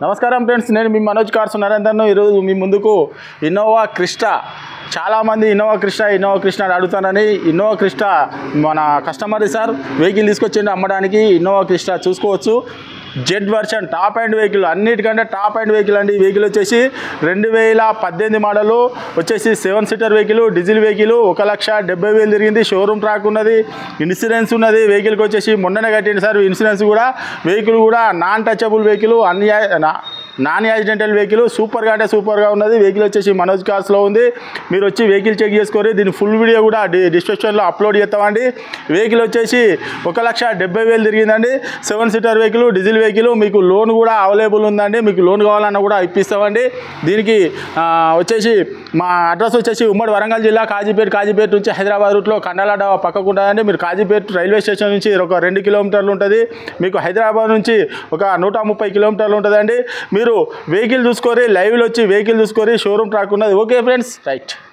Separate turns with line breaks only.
నమస్కారం ఫ్రెండ్స్ నేను మీ మనోజ్ కార్స్ నరేందర్ను ఈరోజు మీ ముందుకు ఇన్నోవా క్రిస్టా చాలామంది ఇన్నోవా క్రిస్టా ఇన్నోవా క్రిస్టా అని అడుగుతానని ఇన్నోవా క్రిస్టా మన కస్టమర్ సార్ వెహికల్ తీసుకొచ్చిండు అమ్మడానికి ఇన్నోవా క్రిస్టా చూసుకోవచ్చు Z version top end vehicle అన్నిటికంటే టాప్ అండ్ వెహికల్ అండి ఈ వెహికల్ వచ్చేసి రెండు వేల పద్దెనిమిది మోడలు వచ్చేసి seven seater vehicle diesel vehicle ఒక లక్ష డెబ్బై వేలు తిరిగింది షోరూమ్ ట్రాక్ ఉన్నది ఇన్సూరెన్స్ ఉన్నది వెహికల్కి వచ్చేసి మొన్ననే కట్టింది సార్ ఇన్సూరెన్స్ కూడా వెహికల్ కూడా నాన్ టచబుల్ వెహికల్ అన్ని నాన్ యాక్సిడెంటల్ వెహికల్ సూపర్గా అంటే సూపర్గా ఉన్నది వెహికల్ వచ్చేసి మనోజ్ కార్స్లో ఉంది మీరు వచ్చి వెహికల్ చెక్ చేసుకోరి దీని ఫుల్ వీడియో కూడా డి- డిస్క్రిప్షన్లో అప్లోడ్ చేస్తామండి వెహికల్ వచ్చేసి ఒక లక్ష డెబ్బై వేలు తిరిగిందండి seven seater vehicle diesel vehicle మీకు లోన్ కూడా అవైలబుల్ ఉందండి మీకు లోన్ కావాలన్నా కూడా ఇప్పిస్తామండి దీనికి ఆ, వచ్చేసి మా అడ్రస్ వచ్చేసి ఉమ్మడి వరంగల్ జిల్లా కాజీపేట కాజీపేట నుంచి హైదరాబాద్ రూట్లో కండాల డాబా పక్కకు ఉంటుందండి మీరు కాజీపేట రైల్వే స్టేషన్ నుంచి ఒక రెండు కిలోమీటర్లు ఉంటుంది మీకు హైదరాబాద్ నుంచి ఒక నూట ముప్పై కిలోమీటర్లు ఉంటుందండి మీరు వెహికల్ చూసుకొని లైవ్లో వచ్చి వెహికల్ చూసుకొని షోరూమ్ ట్రాక్ ఉన్నది ఓకే ఫ్రెండ్స్ రైట్